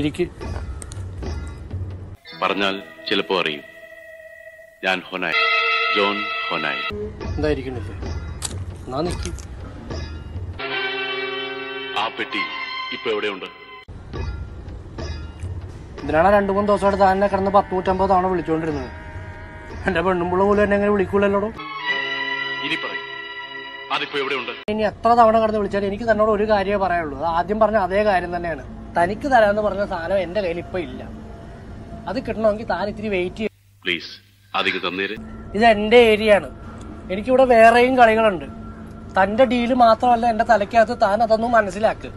ഇരിക്ക് പറഞ്ഞാൽ ചിലപ്പോ അറിയും ഞാൻ ഹൊനായ് ജോൺ ഹൊനായ് എന്തായിരിക്കണില്ലേ എന്നാ നിക്ക് ആ പെട്ടി ഇപ്പൊ എവിടെയുണ്ട് ഇതിനാണ് രണ്ടു മൂന്ന് ദിവസമായിട്ട് താൻ എന്നെ കിടന്ന് പത്തുനൂറ്റമ്പത് തവണ വിളിച്ചുകൊണ്ടിരുന്നത് എന്റെ പെണ്ണുമ്പുള്ള പോലും എന്നെ അങ്ങനെ വിളിക്കൂലല്ലോടോ ഇനി പറയും അതിപ്പോ എവിടെയുണ്ട് ഇനി എത്ര തവണ കിടന്ന് വിളിച്ചാലും എനിക്ക് തന്നോട് ഒരു കാര്യമേ പറയുള്ളൂ അത് ആദ്യം പറഞ്ഞ അതേ കാര്യം തന്നെയാണ് തനിക്ക് തരാന്ന് പറഞ്ഞ സാധനം എന്റെ കയ്യിൽ ഇപ്പൊ ഇല്ല അത് കിട്ടണമെങ്കിൽ താൻ ഇത്തിരി വെയിറ്റ് ചെയ്യും പ്ലീസ് അതിക്ക് തന്നേര് ഇത് എന്റെ ഏരിയ ആണ് എനിക്കിവിടെ വേറെയും കളികളുണ്ട് തന്റെ ഡീല് മാത്രമല്ല എന്റെ തലയ്ക്കകത്ത് താൻ അതൊന്നും മനസ്സിലാക്ക്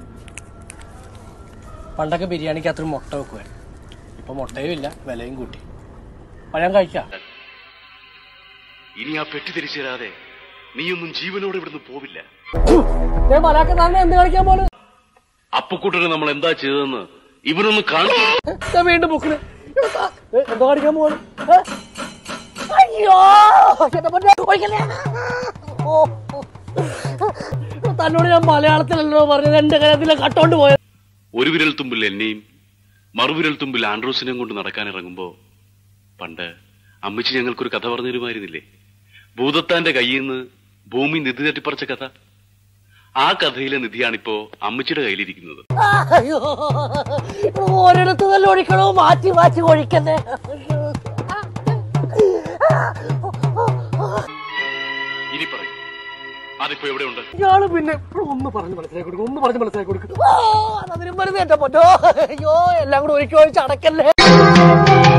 പണ്ടൊക്കെ ബിരിയാണിക്കകത്ത് ഒരു മുട്ട വെക്കുവായിരുന്നു ഇപ്പൊ മുട്ടയും ഇല്ല വിലയും കൂട്ടി പഴം കഴിക്കാം ഇനി ആ പെട്ടി തിരിച്ചു തരാതെ നീയൊന്നും ജീവനോടെ ഇവിടുന്ന് പോവില്ല മലാക്ക തന്നെ എന്ത് കളിക്കാൻ പോണ് അപ്പുക്കുട്ടന് നമ്മൾ എന്താ ചെയ്തതെന്ന് ഇവനൊന്ന് കാണും ഞാൻ വീണ്ടും ബുക്കിന് എന്തോ കാണിക്കാൻ പോവാണ് ഏ? അയ്യോ എന്റെ പൊന്നേ, ഒഴിക്കല്ലേ? ഓ, ഓ. തന്നോട് ഞാൻ മലയാളത്തിലല്ലോ പറഞ്ഞത് എന്റെ കരത്തിലെ കട്ടോണ്ട് പോയത് ഒരു വിരൽ തുമ്പിൽ എന്നെയും മറുവിരൽ തുമ്പിൽ ആൻഡ്രോസിനെയും കൊണ്ട് നടക്കാൻ ഇറങ്ങുമ്പോ പണ്ട് അമ്മച്ചി ഞങ്ങൾക്കൊരു കഥ പറഞ്ഞു തരുമായിരുന്നില്ലേ ഭൂതത്താന്റെ കയ്യിൽ നിന്ന് ഭൂമി നിധി തട്ടിപ്പറിച്ച കഥ ആ കഥയിലെ നിധിയാണിപ്പോ അമ്മച്ചിയുടെ കയ്യിലിരിക്കുന്നത് അയ്യോ ഒരിടത്ത് തന്നെ ഒഴിക്കണോ മാറ്റി മാറ്റി ഒഴിക്കല്ലേ ഇനി പറയും അതിപ്പോ എവിടെയുണ്ട് ഇയാള് പിന്നെ ഒന്ന് പറഞ്ഞ് മനസ്സിലാക്കി കൊടുക്കും ഒന്ന് പറഞ്ഞ് മനസ്സിലാക്കി കൊടുക്കും ഓ അതിനും വെറുതെ എന്റെ പൊന്നോ അയ്യോ എല്ലാം കൂടെ ഒഴിക്കി ഒഴിച്ച് അടക്കല്ലേ